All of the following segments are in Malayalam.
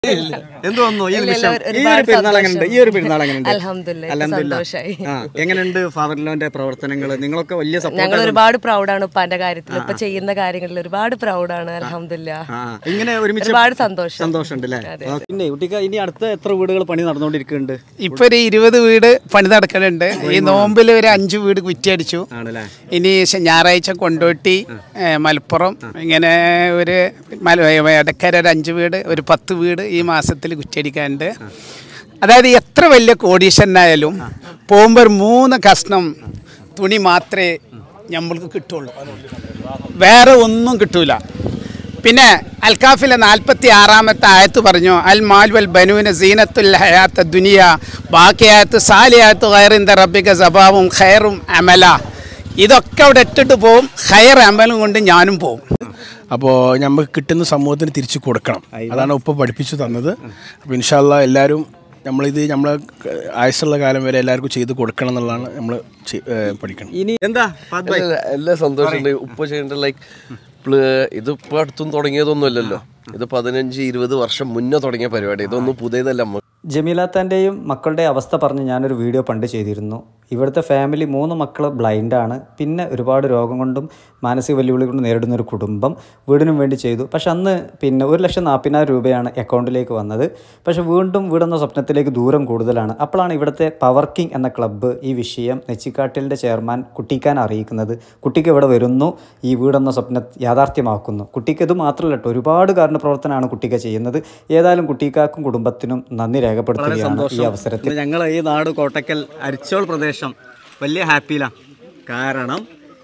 എന്ത് വന്നു ഈ ഇല്ല, നിമിഷം ഒരു- ഈ ഒരു ഒരുപാട് പെരുന്നാൾ എങ്ങനെയുണ്ട് ഈ ഒരു പെരുന്നാൾ എങ്ങനെയുണ്ട് അൽഹംദുലില്ലാ, ഇപ്പൊ അൽഹംദുലില്ലാ. സന്തോഷായി. ആ എങ്ങനെയുണ്ട് ഫാദർലോന്റെ പ്രവർത്തനങ്ങൾ നിങ്ങളൊക്കെ വലിയ ഞങ്ങൾ സപ്പോർട്ട് ഒരുപാട് പ്രൗഡാണ് ഉപ്പാന്റെ കാര്യത്തിൽ ഇപ്പൊ ചെയ്യുന്ന കാര്യങ്ങളിൽ ഒരുപാട് പ്രൗഡാണ് അലഹമില്ല ഇങ്ങനെ ഒരുമിച്ച് ഒരുപാട് സന്തോഷം സന്തോഷമുണ്ട് അല്ലേ പിന്നെ കുട്ടിക്ക് ഇനി അടുത്ത എത്ര വീടുകൾ പണി നടന്നുകൊണ്ടിരിക്കുന്നുണ്ട് ഇപ്പൊ ഒരു ഇരുപത് വീട് പണി നടക്കുന്നുണ്ട് ഈ നോമ്പിൽ ഒരു അഞ്ച് വീട് കുറ്റിയടിച്ചു ആണല്ലേ ഇനി ശ- ഞായറാഴ്ച കൊണ്ടോട്ടി ഏ, മലപ്പുറം ഇങ്ങനെ ഒരു മല ഇടക്കര ഒരു അഞ്ച് വീട് ഒരു പത്ത് വീട് ഈ മാസത്തിൽ കുറ്റിയടിക്കാനുണ്ട് അതായത് എത്ര വലിയ കോടീശ്വരനായാലും പോകുമ്പോൾ ഒരു മൂന്ന് കഷ്ണം തുണി മാത്രമേ നമ്മൾക്ക് കിട്ടുള്ളൂ വേറെ ഒന്നും കിട്ടൂല പിന്നെ അൽക്കാഫിലെ നാൽപ്പത്തി ആറാമത്തെ ആയത്ത് പറഞ്ഞു അൽ മാൽ വൽ ബനൂന സീനത്തുൽ ഹയാത്ത ദുനിയ ബാക്കിയായത്ത് സാലിയായത്ത് ഖൈറിൻ്റെ റബ്ബിക സബാവും ഖൈറും അമല ഇതൊക്കെ അവിടെ ഇട്ടിട്ട് പോവും ഖൈർ അമലും കൊണ്ട് ഞാനും പോവും അപ്പോൾ നമുക്ക് കിട്ടുന്ന സമൂഹത്തിന് തിരിച്ചു കൊടുക്കണം അതാണ് ഉപ്പ പഠിപ്പിച്ചു തന്നത് അപ്പോൾ ഇൻഷാല്ല എല്ലാവരും നമ്മളിത് നമ്മളെ ആയുസ്സുള്ള കാലം വരെ എല്ലാവർക്കും ചെയ്ത് കൊടുക്കണം എന്നുള്ളതാണ് നമ്മൾ പഠിക്കണം ഇനി എന്താ ഫാദ് ഭായ്? അല്ല, എല്ലാ സന്തോഷമുണ്ട് ഉപ്പ ചെയ്യേണ്ട ലൈക്ക് ഇതിപ്പോ അടുത്തും തുടങ്ങിയതൊന്നും അല്ലല്ലോ ഇത് പതിനഞ്ച് ഇരുപത് വർഷം മുന്നേ തുടങ്ങിയ പരിപാടി ഇതൊന്നും പുതിയതല്ല നമ്മ ജമീലാത്താൻ്റെയും മക്കളുടെ അവസ്ഥ പറഞ്ഞ് ഞാനൊരു വീഡിയോ പണ്ട് ചെയ്തിരുന്നു ഇവിടുത്തെ ഫാമിലി മൂന്ന് മക്കൾ ബ്ലൈൻഡാണ് പിന്നെ ഒരുപാട് രോഗം കൊണ്ടും മാനസിക വെല്ലുവിളി കൊണ്ടും നേരിടുന്ന ഒരു കുടുംബം വീടിനും വേണ്ടി ചെയ്തു പക്ഷെ അന്ന് പിന്നെ ഒരു ലക്ഷം നാൽപ്പതിനായിരം രൂപയാണ് അക്കൗണ്ടിലേക്ക് വന്നത് പക്ഷെ വീണ്ടും വീടെന്ന സ്വപ്നത്തിലേക്ക് ദൂരം കൂടുതലാണ് അപ്പോഴാണ് ഇവിടുത്തെ പവർ കിങ് എന്ന ക്ലബ്ബ് ഈ വിഷയം നെച്ചിക്കാട്ടിലിൻ്റെ ചെയർമാൻ കുട്ടിക്കാൻ അറിയിക്കുന്നത് കുട്ടിക്ക് ഇവിടെ വരുന്നു ഈ വീടെന്ന സ്വപ്നം യാഥാർത്ഥ്യമാക്കുന്നു കുട്ടിക്ക് ഇത് മാത്രമല്ല കേട്ടോ ഒരുപാട് കാരണ പ്രവർത്തനമാണ് കുട്ടിക്ക ചെയ്യുന്നത് ഏതായാലും കുട്ടിക്കാക്കും കുടുംബത്തിനും നന്ദി വളരെ രേഖപ്പെടുത്തുകയാണ് ഈ സന്തോഷം അവസരത്തിൽ ഞങ്ങൾ ഈ നാട് കോട്ടക്കൽ അരിച്ചോൾ പ്രദേശം വലിയ ഹാപ്പിയിലാണ് കാരണം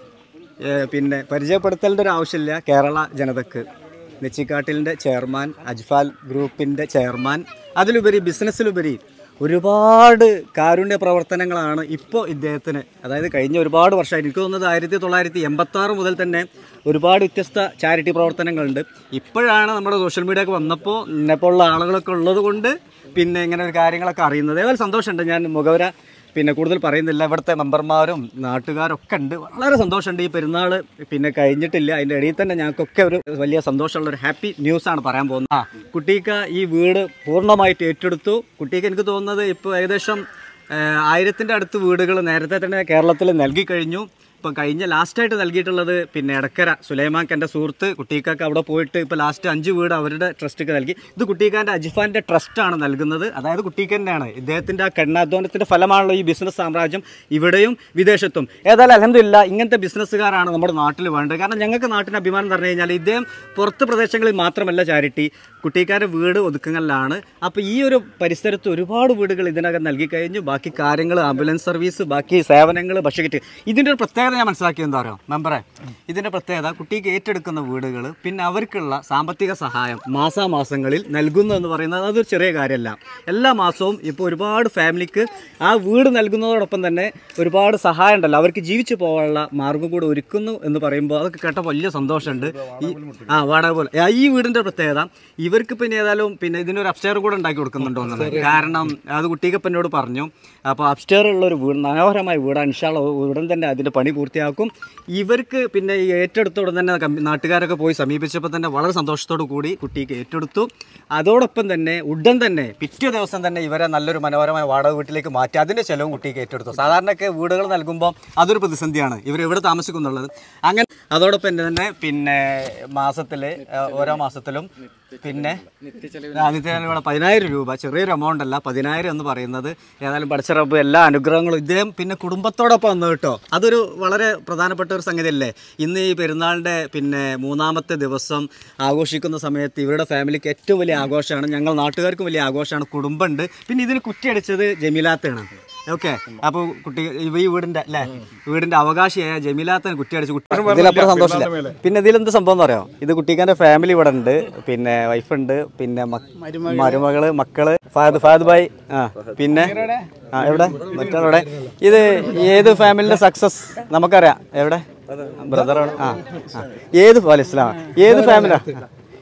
ഏ, പിന്നെ പരിചയപ്പെടുത്തേണ്ട ഒരു ആവശ്യമില്ല കേരള ജനതക്ക് നെച്ചിക്കാട്ടിലിൻ്റെ ചെയർമാൻ അജ്ഫാൽ ഗ്രൂപ്പിൻ്റെ ചെയർമാൻ അതിലുപരി ബിസിനസ്സിലുപരി ഒരുപാട് കാരുണ്യ പ്രവർത്തനങ്ങളാണ് ഇപ്പോൾ ഇദ്ദേഹത്തിന് അതായത് കഴിഞ്ഞ ഒരുപാട് വർഷമായിട്ട് എനിക്ക് തോന്നുന്നത് ആയിരത്തി തൊള്ളായിരത്തി എൺപത്തി ആറ് മുതൽ തന്നെ ഒരുപാട് വ്യത്യസ്ത ചാരിറ്റി പ്രവർത്തനങ്ങളുണ്ട് ഇപ്പോഴാണ് നമ്മുടെ സോഷ്യൽ മീഡിയ ഒക്കെ വന്നപ്പോൾ എന്നെപ്പോലുള്ള ആളുകളൊക്കെ ഉള്ളത് കൊണ്ട് പിന്നെ ഇങ്ങനെ ഒരു കാര്യങ്ങളൊക്കെ അറിയുന്നത് ഏതായാലും സന്തോഷമുണ്ട് ഞാൻ മുഖവര പിന്നെ കൂടുതൽ പറയുന്നില്ല ഇവിടുത്തെ മെമ്പർമാരും നാട്ടുകാരൊക്കെ ഉണ്ട് വളരെ സന്തോഷമുണ്ട് ഈ പെരുന്നാൾ പിന്നെ കഴിഞ്ഞിട്ടില്ല അതിൻ്റെ ഇടയിൽ തന്നെ ഞങ്ങൾക്കൊക്കെ ഒരു വലിയ സന്തോഷമുള്ള ഒരു ഹാപ്പി ന്യൂസാണ് പറയാൻ പോകുന്നത് ആ കുട്ടിക്ക് ഈ വീട് പൂർണ്ണമായിട്ട് ഏറ്റെടുത്തു കുട്ടിക്ക് എനിക്ക് തോന്നുന്നത് ഇപ്പോൾ ഏകദേശം ആയിരത്തിൻ്റെ അടുത്ത് വീടുകൾ നേരത്തെ തന്നെ കേരളത്തിൽ നൽകി കഴിഞ്ഞു ഇപ്പം കഴിഞ്ഞ ലാസ്റ്റായിട്ട് നൽകിയിട്ടുള്ളത് പിന്നെ എടക്കര സുലൈമാക്ക് എൻ്റെ സുഹൃത്ത് കുട്ടിക്കാക്ക് അവിടെ പോയിട്ട് ഇപ്പോൾ ലാസ്റ്റ് അഞ്ച് വീട് അവരുടെ ട്രസ്റ്റിക്ക് നൽകി ഇത് കുട്ടിക്കാൻ്റെ അജിഫാൻ്റെ ട്രസ്റ്റാണ് നൽകുന്നത് അതായത് കുട്ടിക്കന്നെയാണ് ഇദ്ദേഹത്തിൻ്റെ ആ കഠിനാധ്വാനത്തിൻ്റെ ഫലമാണല്ലോ ഈ ബിസിനസ് സാമ്രാജ്യം ഇവിടെയും വിദേശത്തും ഏതായാലും അലഹമില്ല ഇങ്ങനത്തെ ബിസിനസ്സുകാരാണ് നമ്മുടെ നാട്ടിൽ വേണ്ടത് കാരണം ഞങ്ങൾക്ക് നാട്ടിന് അഭിമാനം പറഞ്ഞു കഴിഞ്ഞാൽ ഇദ്ദേഹം പുറത്ത് പ്രദേശങ്ങളിൽ മാത്രമല്ല ചാരിറ്റി കുട്ടിക്കാരുടെ വീട് ഒതുക്കങ്ങളിലാണ് അപ്പോൾ ഈ ഒരു പരിസരത്ത് ഒരുപാട് വീടുകൾ ഇതിനകം നൽകി കഴിഞ്ഞു ബാക്കി കാര്യങ്ങൾ ആംബുലൻസ് സർവീസ് ബാക്കി സേവനങ്ങൾ ഭക്ഷ്യക്കിറ്റ് ഇതിൻ്റെ ഒരു പ്രത്യേകത ഞാൻ മനസ്സിലാക്കിയത് എന്താ പറയുക മെമ്പറെ ഇതിൻ്റെ പ്രത്യേകത കുട്ടിക്ക് ഏറ്റെടുക്കുന്ന വീടുകൾ പിന്നെ അവർക്കുള്ള സാമ്പത്തിക സഹായം മാസാമാസങ്ങളിൽ നൽകുന്നു എന്ന് പറയുന്നത് അതൊരു ചെറിയ കാര്യമല്ല എല്ലാ മാസവും ഇപ്പോൾ ഒരുപാട് ഫാമിലിക്ക് ആ വീട് നൽകുന്നതോടൊപ്പം തന്നെ ഒരുപാട് സഹായം ഉണ്ടല്ലോ അവർക്ക് ജീവിച്ചു പോകാനുള്ള മാർഗം കൂടെ ഒരുക്കുന്നു എന്ന് പറയുമ്പോൾ അതൊക്കെ കേട്ടപ്പോൾ വലിയ സന്തോഷമുണ്ട് ഈ ആ വാടക പോലെ ആ, ഈ വീടിൻ്റെ പ്രത്യേകത ഇവർക്ക് പിന്നെ ഏതായാലും പിന്നെ ഇതിനൊരു അപ്സ്റ്റെയർ കൂടെ ഉണ്ടാക്കി കൊടുക്കുന്നുണ്ടോ എന്നുള്ളത് കാരണം അത് കുട്ടിക്കപ്പ എന്നോട് പറഞ്ഞു അപ്പോൾ അപ്സ്റ്റെയർ ഉള്ള ഒരു വീട് മനോഹരമായ വീടാണ് ഇൻഷാള്ള ഉടൻ തന്നെ അതിൻ്റെ പണി പൂർത്തിയാക്കും ഇവർക്ക് പിന്നെ ഈ ഏറ്റെടുത്ത ഉടൻ തന്നെ കമ്പി- നാട്ടുകാരൊക്കെ പോയി സമീപിച്ചപ്പോൾ തന്നെ വളരെ സന്തോഷത്തോടു കൂടി കുട്ടിക്ക് ഏറ്റെടുത്തു അതോടൊപ്പം തന്നെ ഉടൻ തന്നെ പിറ്റേ ദിവസം തന്നെ ഇവരെ നല്ലൊരു മനോഹരമായ വാടക വീട്ടിലേക്ക് മാറ്റി അതിൻ്റെ ചെലവും കുട്ടിക്ക് ഏറ്റെടുത്തു സാധാരണയൊക്കെ വീടുകൾ നൽകുമ്പോൾ അതൊരു പ്രതിസന്ധിയാണ് ഇവർ എവിടെ താമസിക്കുന്നുള്ളത് അങ്ങനെ അതോടൊപ്പം തന്നെ പിന്നെ മാസത്തിൽ ഓരോ മാസത്തിലും പിന്നെ നിത്യചെലവുകൾ പതിനായിരം രൂപ ചെറിയൊരു എമൗണ്ട് അല്ല പതിനായിരം എന്ന് പറയുന്നത് ഏതായാലും പഠിച്ചറബ് എല്ലാ അനുഗ്രഹങ്ങളും ഇദ്ദേഹം പിന്നെ കുടുംബത്തോടൊപ്പം വന്നു കേട്ടോ അതൊരു വളരെ പ്രധാനപ്പെട്ട ഒരു സംഗതിയല്ലേ ഇന്ന് ഈ പെരുന്നാളിൻ്റെ പിന്നെ മൂന്നാമത്തെ ദിവസം ആഘോഷിക്കുന്ന സമയത്ത് ഇവരുടെ ഫാമിലിക്ക് ഏറ്റവും വലിയ ആഘോഷമാണ് ഞങ്ങൾ നാട്ടുകാർക്കും വലിയ ആഘോഷമാണ് കുടുംബമുണ്ട് പിന്നെ ഇതിന് കുറ്റിയടിച്ചത് ജമീലാത്തയാണ് ഓക്കെ അപ്പോൾ കുട്ടി ഇവ ഈ വീടിന്റെ അല്ലേ വീടിന്റെ അവകാശിയായ ജമീലാത്തൻ കുറ്റിയടിച്ച് കുട്ടി ഇതിലപ്പുറം സന്തോഷമില്ല പിന്നെ ഇതിലെന്ത് സംഭവം എന്ന് പറയാം ഇത് കുട്ടിക്കാന്റെ ഫാമിലി ഇവിടെ ഉണ്ട് പിന്നെ വൈഫ് ഉണ്ട് പിന്നെ മക്- മരുമകള് മക്കള് ഫാദ് ഫാദ് ഭായ് ആ പിന്നെ ആ എവിടെ മറ്റവിടെ ഇത് ഏത് ഫാമിലിന്റെ സക്സസ് നമുക്കറിയാം എവിടെ ബ്രദർ ആ ആ. ഏത് പോലെ ഇസ്ലാം ഏത് ഫാമിലാ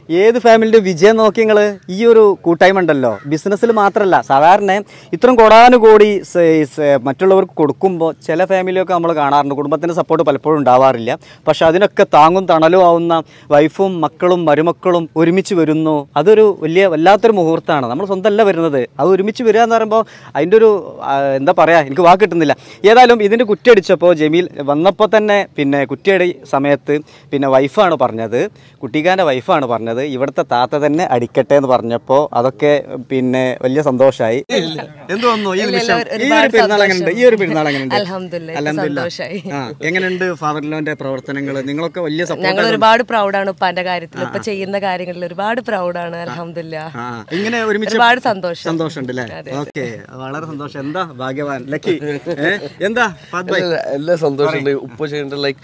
ഏത് ഫാമിലിൻ്റെ വിജയം നോക്കി നിങ്ങൾ ഈ ഒരു കൂട്ടായ്മ ഉണ്ടല്ലോ ബിസിനസ്സിൽ മാത്രമല്ല സാധാരണ ഇത്രയും കോടാനുകോടി സ- സ- മറ്റുള്ളവർക്ക് കൊടുക്കുമ്പോൾ ചില ഫാമിലിയൊക്കെ നമ്മൾ കാണാറുണ്ട് കുടുംബത്തിൻ്റെ സപ്പോർട്ട് പലപ്പോഴും ഉണ്ടാവാറില്ല പക്ഷെ അതിനൊക്കെ താങ്ങും തണലും ആവുന്ന വൈഫും മക്കളും മരുമക്കളും ഒരുമിച്ച് വരുന്നു അതൊരു വലിയ വല്ലാത്തൊരു മുഹൂർത്തമാണ് നമ്മൾ സ്വന്തമല്ല വരുന്നത് അത് ഒരുമിച്ച് വരിക എന്ന് പറയുമ്പോൾ അതിൻ്റെ ഒരു ആ, എന്താ പറയുക എനിക്ക് വാക്ക് കിട്ടുന്നില്ല ഏതായാലും ഇതിൻ്റെ കുറ്റിയടിച്ചപ്പോൾ ജമീൽ വന്നപ്പോൾ തന്നെ പിന്നെ കുറ്റിയടി സമയത്ത് പിന്നെ വൈഫാണ് പറഞ്ഞത് കുട്ടിക്കാൻ്റെ വൈഫാണ് പറഞ്ഞത് ഇവിടുത്തെ താത്ത തന്നെ അടിക്കട്ടെ എന്ന് പറഞ്ഞപ്പോൾ അതൊക്കെ പിന്നെ വലിയ സന്തോഷമായി എന്ത് തോന്നുന്നു ഈ ഇല്ല, നിമിഷം ഇല്ല, ഈ ഒരു ഒരുപാട് പെരുന്നാൾ എങ്ങനെയുണ്ട് ഈ ഒരു പെരുന്നാൾ എങ്ങനെയുണ്ട് അൽഹംദുലില്ലാ, അൽഹംദുലില്ലാ. സന്തോഷായി. ആ എങ്ങനെയുണ്ട് ഫാദർലോന്റെ പ്രവർത്തനങ്ങൾ നിങ്ങളൊക്കെ വലിയ ഞങ്ങൾ സപ്പോർട്ട് ഒരുപാട് പ്രൗഡാണ് ഉപ്പാന്റെ കാര്യത്തിൽ ഇപ്പൊ ചെയ്യുന്ന കാര്യങ്ങളിൽ ഒരുപാട് പ്രൗഡാണ് അലഹമില്ല ആ, ഇങ്ങനെ ഒരുമിച്ച് ഒരുപാട് സന്തോഷം. സന്തോഷമുണ്ട് അല്ലേ ഓക്കെ വളരെ സന്തോഷം എന്താ ഭാഗ്യവാൻ ലക്കി ഏ? എന്താ ഫാദ് ഭായ് എല്ലാ- എല്ലാ സന്തോഷമുണ്ട് ഉപ്പ ചെയ്യേണ്ട ലൈക്ക്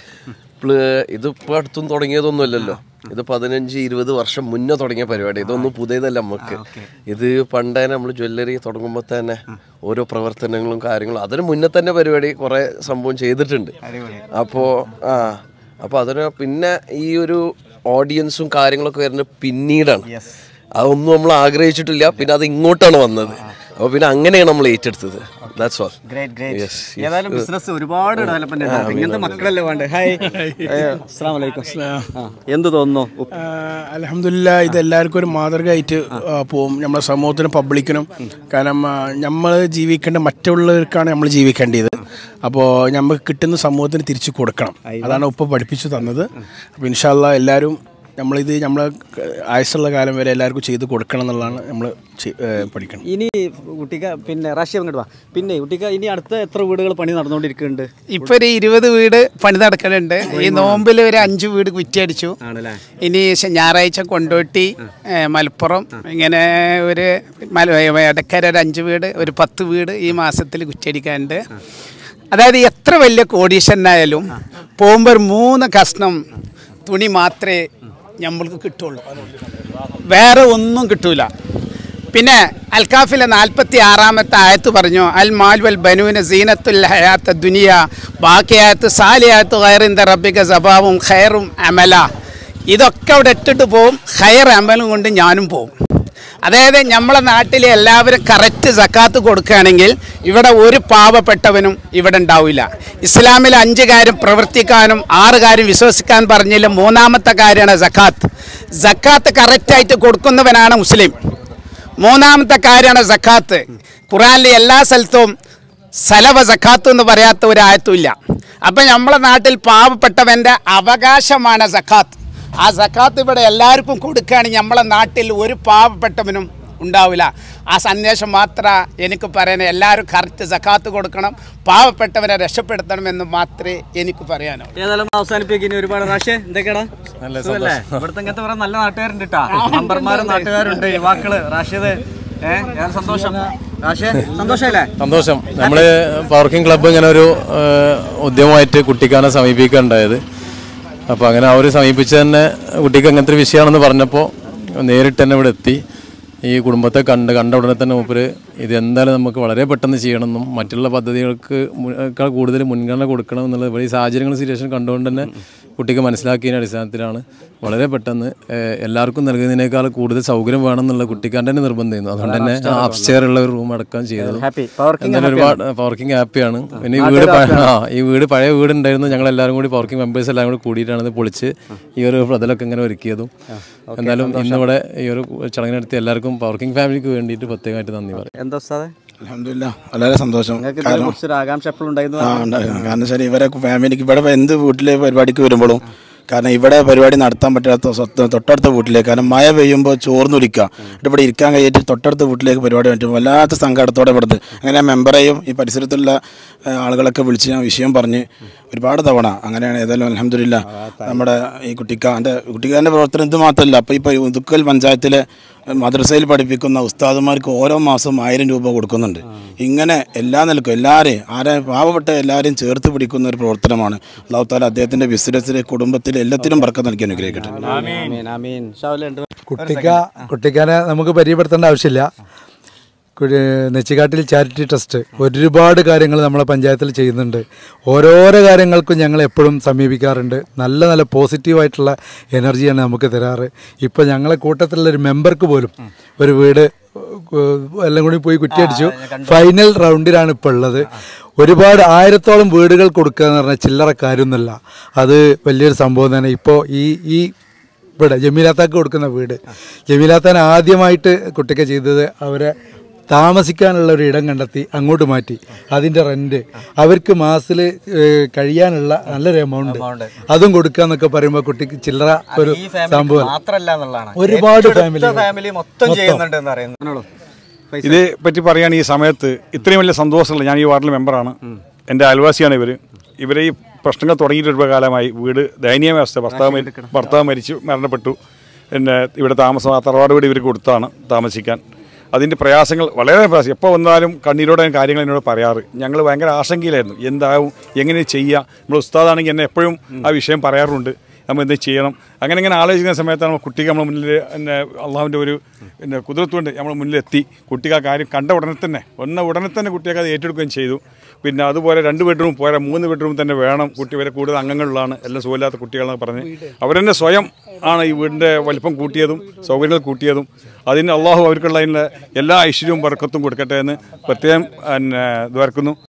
ഇതിപ്പോ അടുത്തും തുടങ്ങിയതൊന്നുമല്ലല്ലോ ഇത് പതിനഞ്ച് ഇരുപത് വർഷം മുന്നേ തുടങ്ങിയ പരിപാടി ഇതൊന്നും പുതിയതല്ല നമുക്ക് ഇത് പണ്ടേ നമ്മൾ ജ്വല്ലറി തുടങ്ങുമ്പോൾ തന്നെ ഓരോ പ്രവർത്തനങ്ങളും കാര്യങ്ങളും അതിന് മുന്നേ തന്നെ പരിപാടി കുറെ സംഭവം ചെയ്തിട്ടുണ്ട് അപ്പോൾ ആ അപ്പോൾ അതിന് പിന്നെ ഈ ഒരു ഓഡിയൻസും കാര്യങ്ങളൊക്കെ വരുന്നത് പിന്നീടാണ് അതൊന്നും നമ്മൾ ആഗ്രഹിച്ചിട്ടില്ല പിന്നെ അത് ഇങ്ങോട്ടാണ് വന്നത് അപ്പോൾ പിന്നെ അങ്ങനെയാണ് നമ്മൾ ഏറ്റെടുത്തത് ദാറ്റ്സ് ഓൾ ഗ്രേറ്റ് ഗ്രേറ്റ് ഏതായാലും ബിസിനസ് ഒരുപാട് ഡെവലപ്മെന്റ് ഉണ്ടാവും ഇങ്ങനത്തെ മക്കളല്ലേ വേണ്ടേ ഹായ് അസ്സാം വലൈക്കും ആ, എന്ത് തോന്നുന്നു ഉപ്പ് അലഹമില്ല ഇത് എല്ലാവർക്കും ഒരു മാതൃകയായിട്ട് ആ, പോവും നമ്മുടെ സമൂഹത്തിനും പബ്ലിക്കിനും കാരണം നമ്മൾ ജീവിക്കേണ്ട മറ്റുള്ളവർക്കാണ് നമ്മൾ ജീവിക്കേണ്ടത് അപ്പോൾ നമുക്ക് കിട്ടുന്ന സമൂഹത്തിന് തിരിച്ചു കൊടുക്കണം അതാണ് ഉപ്പ പഠിപ്പിച്ചു തന്നത് അപ്പോൾ ഇൻഷാല്ല എല്ലാവരും നമ്മളിത് നമ്മളെ ആയുസ്സുള്ള കാലം വരെ എല്ലാവർക്കും ചെയ്ത് കൊടുക്കണം എന്നുള്ളതാണ് നമ്മൾ പഠിക്കണം ഇനി കുട്ടിക്ക പിന്നെ റാഷ്യ അങ്ങോട്ട് വാ പിന്നെ കുട്ടിക്ക ഇനി അടുത്ത എത്ര വീടുകൾ പണി നടന്നുകൊണ്ടിരിക്കുന്നുണ്ട് ഇപ്പൊ ഒരു ഇരുപത് വീട് പണി നടക്കുന്നുണ്ട് ഈ നോമ്പിൽ ഒരു അഞ്ച് വീട് കുറ്റിയടിച്ചു ആണല്ലേ ഇനി ശ- ഞായറാഴ്ച കൊണ്ടോട്ടി ഏ, മലപ്പുറം ഇങ്ങനെ ഒരു മല ഇടക്കര ഒരു അഞ്ച് വീട് ഒരു പത്ത് വീട് ഈ മാസത്തിൽ കുറ്റിയടിക്കാനുണ്ട് അതായത് എത്ര വലിയ കോടീശ്വരനായാലും പോകുമ്പോൾ ഒരു മൂന്ന് കഷ്ണം തുണി മാത്രമേ നമ്മൾക്ക് കിട്ടുള്ളൂ വേറെ ഒന്നും കിട്ടൂല പിന്നെ അൽക്കാഫിലെ നാൽപ്പത്തി ആറാമത്തെ ആയത്ത് പറഞ്ഞു അൽ മാൽ വൽ ബനുവിന് സീനത്തുൽ ഹയാത്ത ദുനിയ ബാക്കിയായത്ത് സാലിയായത്ത് ഖൈറിൻ്റെ റബ്ബിക സബാവും ഖൈറും അമല ഇതൊക്കെ അവിടെ ഇട്ടിട്ട് പോവും ഖൈർ അമലും കൊണ്ട് ഞാനും പോവും അതായത് നമ്മളെ നാട്ടിലെ എല്ലാവരും കറക്റ്റ് സക്കാത്ത് കൊടുക്കുകയാണെങ്കിൽ ഇവിടെ ഒരു പാവപ്പെട്ടവനും ഇവിടെ ഉണ്ടാവില്ല ഇസ്ലാമിൽ അഞ്ച് കാര്യം പ്രവർത്തിക്കാനും ആറ് കാര്യം വിശ്വസിക്കാൻ പറഞ്ഞില്ല മൂന്നാമത്തെ കാര്യമാണ് സക്കാത്ത് സക്കാത്ത് കറക്റ്റായിട്ട് കൊടുക്കുന്നവനാണ് മുസ്ലിം മൂന്നാമത്തെ കാര്യമാണ് സക്കാത്ത് ഖുറാനിലെ എല്ലാ സ്ഥലത്തും സലവ സക്കാത്ത് എന്ന് പറയാത്ത ഒരു ആയത്തുമില്ല അപ്പം നമ്മളെ നാട്ടിൽ പാവപ്പെട്ടവൻ്റെ അവകാശമാണ് സക്കാത്ത് ആ സക്കാത്ത് ഇവിടെ എല്ലാവർക്കും കൊടുക്കുകയാണെങ്കിൽ നമ്മളെ നാട്ടിൽ ഒരു പാവപ്പെട്ടവനും ഉണ്ടാവില്ല ആ സന്ദേശം മാത്രം എനിക്ക് പറയാൻ എല്ലാവരും കറക്റ്റ് സക്കാത്ത് കൊടുക്കണം പാവപ്പെട്ടവനെ രക്ഷപ്പെടുത്തണമെന്ന് മാത്രമേ എനിക്ക് പറയാനുള്ളൂ ഏതായാലും അവസാനിപ്പിക്കുന്ന ഒരുപാട് റാഷ്യ എന്തൊക്കെയാടാ സുഖല്ലേ? ഇവിടുത്തെ ഇങ്ങനത്തെ കുറെ നല്ല നാട്ടുകാരുണ്ട് കേട്ടാ നമ്പർമാരും നാട്ടുകാരുണ്ട് യുവാക്കള് റാഷിദ് ഏഹ് ഞാൻ സന്തോഷം റാഷ്യ സന്തോഷല്ലേ സന്തോഷം നമ്മൾ പാർക്കിംഗ് ക്ലബ്ബ് ഇങ്ങനെ ഒരു ഏഹ്, ഉദ്യമമായിട്ട് കുട്ടിക്കാനെ സമീപിക്കുകയുണ്ടായത് അപ്പോൾ അങ്ങനെ അവർ സമീപിച്ച് തന്നെ കുട്ടിക്ക് അങ്ങനത്തെ ഒരു വിഷയമാണെന്ന് പറഞ്ഞപ്പോൾ നേരിട്ട് തന്നെ ഇവിടെ എത്തി ഈ കുടുംബത്തെ കണ്ട് കണ്ട ഉടനെ തന്നെ മൂപ്പര് ഇത് എന്തായാലും നമുക്ക് വളരെ പെട്ടെന്ന് ചെയ്യണമെന്നും മറ്റുള്ള പദ്ധതികൾക്ക് മു- ക്കാൾ കൂടുതൽ മുൻഗണന കൊടുക്കണം എന്നുള്ളത് ഇവിടെ ഈ സാഹചര്യങ്ങൾ സിറ്റുവേഷൻ കണ്ടുകൊണ്ട് തന്നെ കുട്ടിക്ക് മനസ്സിലാക്കിയതിൻ്റെ അടിസ്ഥാനത്തിലാണ് വളരെ പെട്ടെന്ന് ഏഹ്, എല്ലാവർക്കും നൽകുന്നതിനേക്കാൾ കൂടുതൽ സൗകര്യം വേണം എന്നുള്ള കുട്ടിക്കാൻ്റെ തന്നെ നിർബന്ധമായിരുന്നു അതുകൊണ്ട് തന്നെ അപ്സ്റ്റെയർ ഉള്ള ഒരു റൂം അടക്കം ചെയ്തത് ഹാപ്പി പവർക്കിംഗ് എന്തായാലും ഒരുപാട് പാർക്കിംഗ് ഹാപ്പിയാണ് പിന്നെ ഈ വീട് പഴ- ആ ഈ വീട് പഴയ വീട് ഉണ്ടായിരുന്നു ഞങ്ങൾ എല്ലാവരും കൂടി പാർക്കിംഗ് മെമ്പേഴ്സ് എല്ലാം കൂടി കൂടിയിട്ടാണ് ഇത് പൊളിച്ച് ഈ ഒരു പ്രതലൊക്കെ ഇങ്ങനെ ഒരുക്കിയതും എന്തായാലും ഇന്നിവിടെ ഈ ഒരു ചടങ്ങിനടുത്ത് എല്ലാവർക്കും പാർക്കിംഗ് ഫാമിലിക്ക് വേണ്ടിയിട്ട് പ്രത്യേകമായിട്ട് നന്ദി പറയും എന്താ ഉസ്താദെ അലഹമില്ല വളരെ സന്തോഷം നിങ്ങൾക്ക് ഇതിനെ കുറിച്ചൊരു ആകാംക്ഷ എപ്പോഴും ഉണ്ടായിരുന്നു ആ ഉണ്ടായിരുന്നു കാരണം വെച്ചാൽ ഇവരെ ഫാമിലിക്ക് ഇവിടെ എന്ത് വീട്ടിലെ പരിപാടിക്ക് വരുമ്പോഴും കാരണം ഇവിടെ പരിപാടി നടത്താൻ പറ്റാത്ത സ്വത്ത് തൊട്ടടുത്ത വീട്ടിലേക്ക് കാരണം മഴ പെയ്യുമ്പോൾ ചോർന്നൊലിക്കുക എന്നിട്ട് ഇവിടെ ഇരിക്കാൻ കഴിയിട്ട് തൊട്ടടുത്ത വീട്ടിലേക്ക് പരിപാടി പറ്റും വല്ലാത്ത സങ്കടത്തോടെ ഇവിടുത്തെ അങ്ങനെ മെമ്പറേയും ഈ പരിസരത്തുള്ള ആ, ആളുകളൊക്കെ വിളിച്ച് ഞാൻ വിഷയം പറഞ്ഞ് ഒരുപാട് തവണ അങ്ങനെയാണ് ഏതായാലും അലഹമില്ല നമ്മുടെ ഈ കുട്ടിക്കാൻ്റെ കുട്ടിക്കാൻ്റെ പ്രവർത്തനം ഇത് മാത്രമല്ല അപ്പോൾ ഇപ്പോൾ ഉദുക്കൽ പഞ്ചായത്തിലെ മദ്രസയിൽ പഠിപ്പിക്കുന്ന ഉസ്താദുമാർക്ക് ഓരോ മാസം ആയിരം രൂപ കൊടുക്കുന്നുണ്ട് ഇങ്ങനെ എല്ലാ നിലക്കും എല്ലാവരെയും ആരെ പാവപ്പെട്ട എല്ലാവരെയും ചേർത്ത് പിടിക്കുന്ന ഒരു പ്രവർത്തനമാണ് അള്ളാഹു താല അദ്ദേഹത്തിൻ്റെ ബിസിനസ്സിലെ കുടുംബത്തിലെ എല്ലാത്തിനും പറക്കം നൽകി അനുഗ്രഹിക്കട്ടെ ആമീൻ ആമീൻ ഷാവുലെ ഉണ്ട് കുട്ടിക്ക കുട്ടിക്കാനെ നമുക്ക് പരിചയപ്പെടുത്തേണ്ട ആവശ്യമില്ല കുടി- നെച്ചിക്കാട്ടിൽ ചാരിറ്റി ട്രസ്റ്റ് ഒരുപാട് കാര്യങ്ങൾ നമ്മളെ പഞ്ചായത്തിൽ ചെയ്യുന്നുണ്ട് ഓരോരോ കാര്യങ്ങൾക്കും ഞങ്ങൾ എപ്പോഴും സമീപിക്കാറുണ്ട് നല്ല നല്ല പോസിറ്റീവായിട്ടുള്ള എനർജിയാണ് നമുക്ക് തരാറ് ഇപ്പോൾ ഞങ്ങളെ കൂട്ടത്തിലുള്ള ഒരു മെമ്പർക്ക് പോലും ഒരു വീട് ഏഹ്, എല്ലാം കൂടി പോയി കുറ്റിയടിച്ചു ഫൈനൽ റൗണ്ടിലാണ് ഇപ്പോൾ ഉള്ളത് ഒരുപാട് ആയിരത്തോളം വീടുകൾ കൊടുക്കുക എന്ന് പറഞ്ഞാൽ ചില്ലറ കാര്യമൊന്നുമല്ല അത് വലിയൊരു സംഭവം തന്നെ ഇപ്പോൾ ഈ ഈ ഇവിടെ ജമീലാത്താക്ക് കൊടുക്കുന്ന വീട് ജമീലാത്താൻ ആദ്യമായിട്ട് കുട്ടിക്ക് ചെയ്തത് അവരെ താമസിക്കാനുള്ള ഒരു ഇടം കണ്ടെത്തി അങ്ങോട്ട് മാറ്റി അതിൻ്റെ റെൻറ്റ് അവർക്ക് മാസത്തിൽ കഴിയാനുള്ള നല്ലൊരു എമൗണ്ട് അതും കൊടുക്കാന്നൊക്കെ പറയുമ്പോൾ കുട്ടിക്ക് ചില്ലറ ഒരു ഈ ഫാമിലി സംഭവം മാത്രല്ല എന്നുള്ളതാണ് ഒരുപാട് ഏറ്റവും അടുത്ത ഫാമിലികൾ. ഫാമിലി മൊത്തം ചെയ്യുന്നുണ്ട് എന്ന് പറയുന്നു ഇതേ പറ്റി പറയുകയാണ് ഈ സമയത്ത് ഇത്രയും വലിയ സന്തോഷമുള്ള ഞാൻ ഈ വാർഡിലെ മെമ്പറാണ് എൻ്റെ അയൽവാസിയാണ് ഇവർ ഇവരെ ഈ പ്രശ്നങ്ങൾ തുടങ്ങിയിട്ട് ഒരുപാട് കാലമായി വീട് ദയനീയാവസ്ഥ ഭർത്താവ് മരി- ഭർത്താവ് മരിച്ചു മരണപ്പെട്ടു പിന്നെ ഇവിടെ താമസം ആ തറവാട് വീട് ഇവർക്ക് കൊടുത്താണ് താമസിക്കാൻ അതിൻ്റെ പ്രയാസങ്ങൾ വളരെ പ്രയാസം എപ്പോൾ വന്നാലും കണ്ണീരോടെ കാര്യങ്ങൾ എന്നോട് പറയാറ് ഞങ്ങൾ ഭയങ്കര ആശങ്കയിലായിരുന്നു എന്താവും എങ്ങനെ ചെയ്യുക നമ്മൾ ഉസ്താദാണെങ്കിൽ എന്നെ എപ്പോഴും ആ വിഷയം പറയാറുണ്ട് നമ്മൾ എന്ത് ചെയ്യണം അങ്ങനെ ഇങ്ങനെ ആലോചിക്കുന്ന സമയത്താണ് നമ്മൾ കുട്ടിക്ക് നമ്മൾ മുന്നിൽ പിന്നെ അള്ളാഹുവിൻ്റെ ഒരു പിന്നെ കുതിരത്തുകൊണ്ട് നമ്മൾ മുന്നിലെത്തി കുട്ടിക്ക് ആ കാര്യം കണ്ട ഉടനെ തന്നെ ഒന്ന ഉടനെ തന്നെ കുട്ടിയൊക്കെ അത് ഏറ്റെടുക്കുകയും ചെയ്തു പിന്നെ അതുപോലെ രണ്ട് ബെഡ്റൂം പോരാ മൂന്ന് ബെഡ്റൂം തന്നെ വേണം കുട്ടി വരെ കൂടുതൽ അംഗങ്ങളിലാണ് എല്ലാം സുഖമില്ലാത്ത കുട്ടികളെന്ന് പറഞ്ഞ് അവരെന്നെ സ്വയം ആണ് ഈ വീടിൻ്റെ വലിപ്പം കൂട്ടിയതും സൗകര്യങ്ങൾ കൂട്ടിയതും അതിന് അള്ളാഹു അവർക്കുള്ള അതിനുള്ള എല്ലാ ഐശ്വര്യവും വർക്കത്തും കൊടുക്കട്ടെ എന്ന് പ്രത്യേകം പിന്നെ ദ്വാർക്കുന്നു